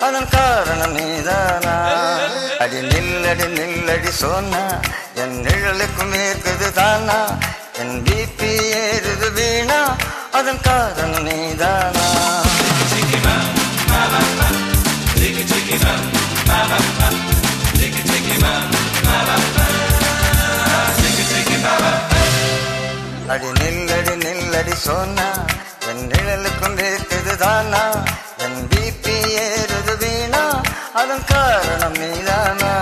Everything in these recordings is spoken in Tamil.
அதன் காரணம் நீதானா அடி நில்லடி நில்லடி சொன்னா என் நிழலுக்கும் ஏற்குது தானா என் பிபி ஏறுது வீணா அதன் காரணம் நீதானா அடி நில்லடி நில்லடி சொன்னா என் நிழலுக்கும் இருக்குது தானா என் பிபி ஏறுது வீணா அதன் காரணம் நீதானா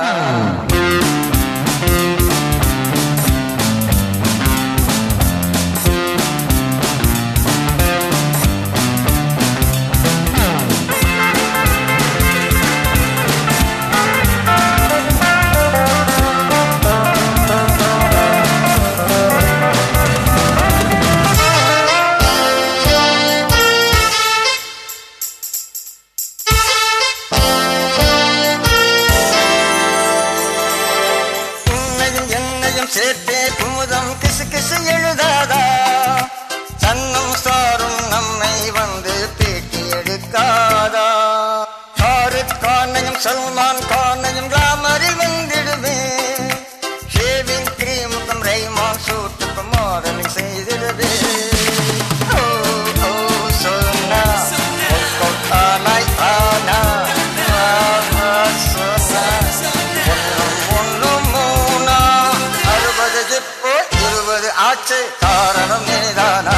உன்னையும் என்னையும் சேர்த்தே குமுதம் கிசு கிசு எழுதாதா சன்னும் சாரும் நம்மை வந்து பேட்டி எடுக்காதா ஷாருக் கானையும் சல்மான் கானையும் கிளாமரில் வந்திடுவே ஷேவிங் கிரீமுக்கும் ரைமான் சூட்டுக்கும் மாடலிங் செய்திடுவே ஓ, ஓ, சொன்னா, ஒர்க் அவுட் ஆனாய் ஆனா. வா, வா, சொன்னா. ஒண்ணும் ஒண்ணும் மூணா அறுபது இப்போ இருபது ஆச்சு காரணம் நீதானா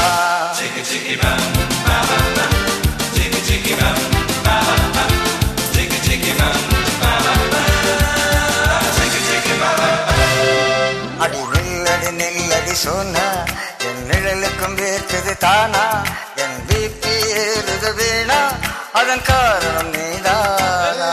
அடி நில்லடி நில்லடி சொன்னா என் நிழலுக்கும் வேர்க்குது தானா என் பிபி ஏறுது வீணா அதன் காரணம் நீதானா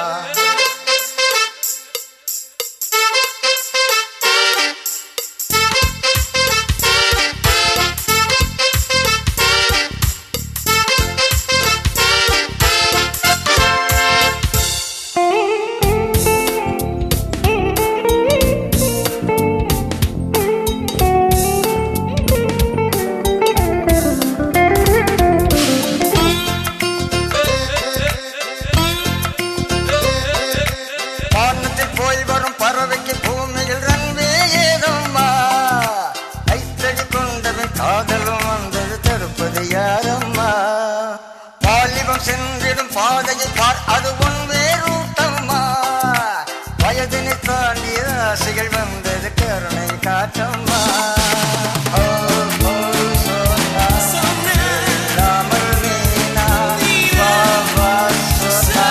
வானத்தில் போய் வரும் பறவைக்கு பூமியில் ரன்வே ஏதம்மா கைத்தடி கொண்டவன் காதலும் வந்தது தடுப்பது யாரம்மா வாலிபம் சென்றிடும் பாதையை பார் அது ஒன்றே ரூட்டம்மா வயதினை தாண்டிய ஆசைகள் வந்தது கருணை காட்டம்மா ஓ, ஓ, சொன்னா, ராமல் மீனா, வா, வா, சொன்னா.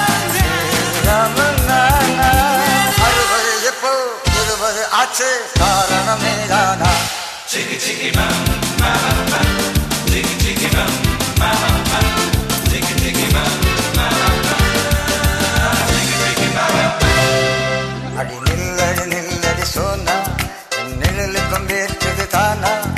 ரமணானா, அறுபது எப்போ இருபது ஆச்சு காரணம் நீதானா அடி நில்லடி நில்லடி சொன்னா என் நிழலுக்கும் வேற்றுது தானா